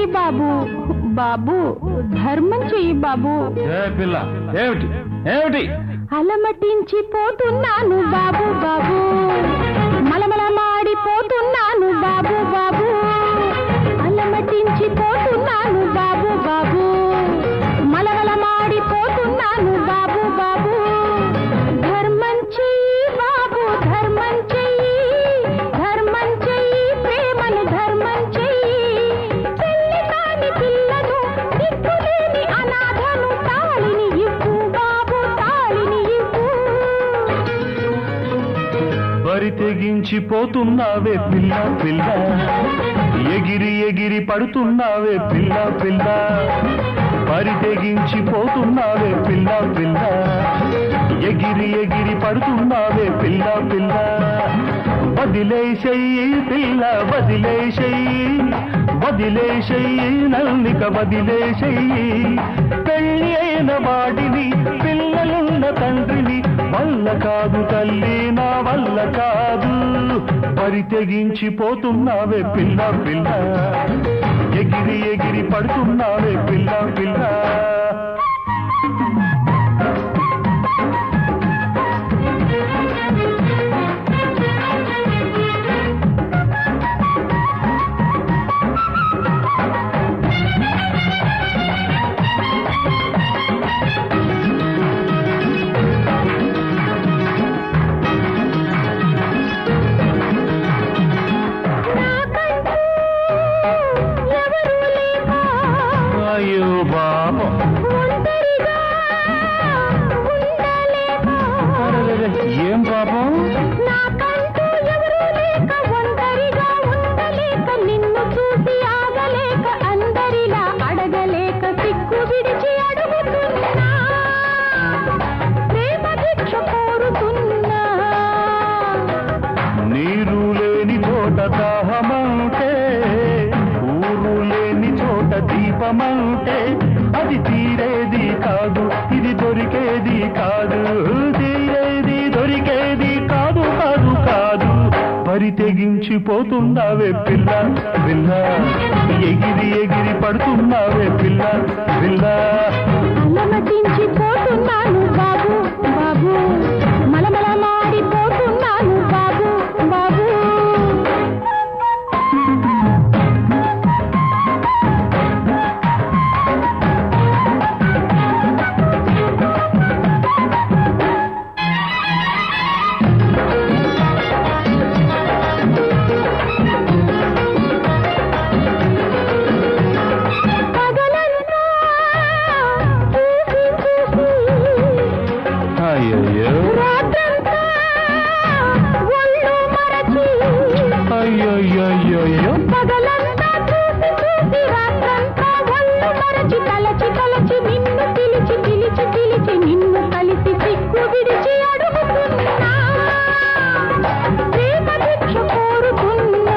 బాబు బాబు ధర్మం చెయ్యి బాబు ఏ పిల్ల ఏమిటి ఏమిటి అలమటించి పోతున్నాను బాబు బాబు మలమల మాడిపోతున్నాను బాబు బాబు అలమటించి పోతున్నాను బాబు బాబు మలమల మాడిపోతున్నాను బాబు బాబు ధర్మం చెయ్యి బాబు ధర్మం చెయ్యి ధర్మం చెయ్యి ప్రేమను ధర్మం చెయ్యి పెళ్లి కాని పిల్లను దిక్కులేని అనాథను తాళిని ఇవ్వు బాబు తాళిని ఇవ్వు బరి తెగించి పోతున్నావే పిల్ల పిల్ల ఎగిరి ఎగిరి పడుతున్నావే పిల్ల పిల్ల బరి తెగించి పోతున్నావే పిల్ల పిల్ల ఎగిరి ఎగిరి పడుతున్నావే పిల్ల పిల్ల వదిలేసెయ్యి పిల్ల వదిలేసెయ్యి వదిలేసెయ్యి నల్లిక వదిలేసెయ్యి పెళ్ళి అయిన వాడిని పిల్లలున్న తండ్రిని వల్ల కాదు తల్లి నా వల్ల కాదు పరి తెగించి పోతున్నావే పిల్ల పిల్ల ఎగిరి ఎగిరి పడుతున్నావే పిల్ల పిల్ల నాకంటూ ఎవరూ లేక అయ్యో పాపం ఒంటరిగా ఉండలేక ఏం పాపం నాకంటూ ఎవరూ లేక ఒంటరిగా ఉండలేక నిన్ను చూసి ఆగలేక అందరిలా అడగలేక సిగ్గు విడిచి అడుగుతున్నా ప్రేమ భిక్ష కోరుతున్నా నీరు లేని చోట దాహమంటే ఊరు లేని చోట దీపమంటే అది తీరేది కాదు ఇది దొరికేది కాదు తీరేది దొరికేది కాదు కాదు కాదు పరి తెగించి పోతున్నావే పిల్ల పిల్ల ఎగిరి ఎగిరి పడుతున్నావే పిల్ల పిల్ల అలమటించి పోతున్నాను బాబు బాబు మలమల మాడిపోతున్నాను బాబు బాబు పగలంతా చూసి చూసి అయ్యయ్యో రాత్రంతా ఒళ్ళు మరచి అయ్యయ్యయ్యో పగలంతా చూసి చూసి రాత్రంతా ఒళ్ళు మరచి తలచి తలచి నిన్ను పిలిచి పిలిచి పిలిచి నిన్ను కలిసి సిగ్గు విడిచి అడుగుతున్నా ప్రేమ భిక్ష కోరుతున్నా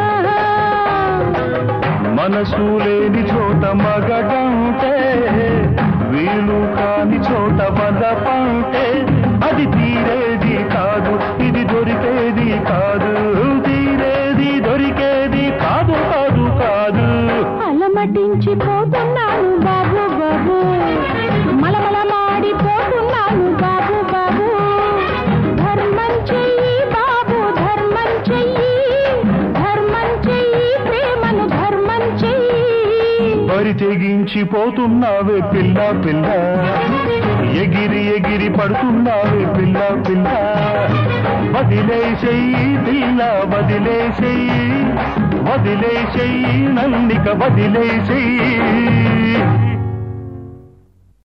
మనసు లేని చోట మగడంటే వీలు కాని చోట వదపంటే అది తీరేది కాదు ఇది దొరికేది కాదు తీరేది దొరికేది కాదు కాదు కాదు అలమటించి పోతున్నాను బాబు బాబు మలమల మాడిపోతున్నాను బాబు బాబు ధర్మం చెయ్యి బాబు ధర్మం చెయ్యి ధర్మం చెయ్యి ప్రేమను ధర్మం చెయ్యి బరి తెగించి పోతున్నావే పిల్ల పిల్ల ఎగిరి ఎగిరి పడుతున్నావే పిల్ల పిల్ల వదిలేసేయి పిల్ల వదిలేసేయి వదిలేసేయి నన్నిక వదిలేసేయి